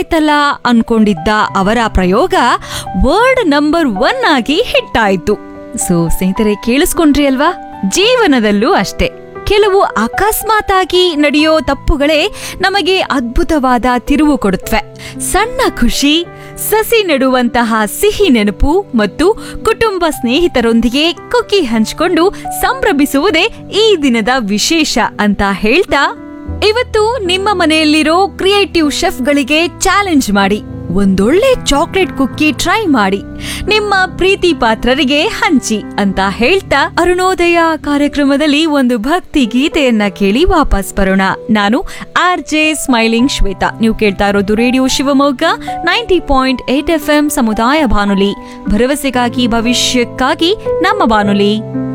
ಆಯ್ತಲ್ಲ ಅನ್ಕೊಂಡಿದ್ದ ಅವರ ಪ್ರಯೋಗ ವರ್ಲ್ಡ್ ನಂಬರ್ ಒನ್ ಆಗಿ ಹಿಟ್ ಆಯ್ತು ಸೊ ಸ್ನೇಹಿತರೆ ಕೇಳಿಸ್ಕೊಂಡ್ರಿ ಅಲ್ವಾ ಜೀವನದಲ್ಲೂ ಅಷ್ಟೇ ಕೆಲವು ಅಕಸ್ಮಾತ್ ಆಗಿ ನಡೆಯೋ ತಪ್ಪುಗಳೇ ನಮಗೆ ಅದ್ಭುತವಾದ ತಿರುವು ಕೊಡುತ್ತವೆ ಸಣ್ಣ ಖುಷಿ ಸಸಿ ನೆಡುವಂತಹ ಸಿಹಿ ನೆನಪು ಮತ್ತು ಕುಟುಂಬ ಸ್ನೇಹಿತರೊಂದಿಗೆ ಕುಕಿ ಹಂಚಿಕೊಂಡು ಸಂಭ್ರಮಿಸುವುದೇ ಈ ದಿನದ ವಿಶೇಷ ಅಂತ ಹೇಳ್ತಾ ಇವತ್ತು ನಿಮ್ಮ ಮನೆಯಲ್ಲಿರೋ ಕ್ರಿಯೇಟಿವ್ ಶೆಫ್ಗಳಿಗೆ ಚಾಲೆಂಜ್ ಮಾಡಿ ಒಂದೊಳ್ಳೆ ಚಾಕ್ಲೇಟ್ ಕುಕ್ಕಿ ಟ್ರೈ ಮಾಡಿ ನಿಮ್ಮ ಪ್ರೀತಿ ಪಾತ್ರರಿಗೆ ಹಂಚಿ ಅಂತ ಹೇಳ್ತಾ ಅರುಣೋದಯ ಕಾರ್ಯಕ್ರಮದಲ್ಲಿ ಒಂದು ಭಕ್ತಿ ಗೀತೆಯನ್ನ ಕೇಳಿ ವಾಪಸ್ ಬರೋಣ ನಾನು ಆರ್ ಜೆ ಸ್ಮೈಲಿಂಗ್ ಶ್ವೇತಾ ನೀವು ಕೇಳ್ತಾ ಇರೋದು radio Shivamogga ninety point eight F M ಸಮುದಾಯ ಬಾನುಲಿ ಭರವಸೆಗಾಗಿ ಭವಿಷ್ಯಕ್ಕಾಗಿ ನಮ್ಮ ಬಾನುಲಿ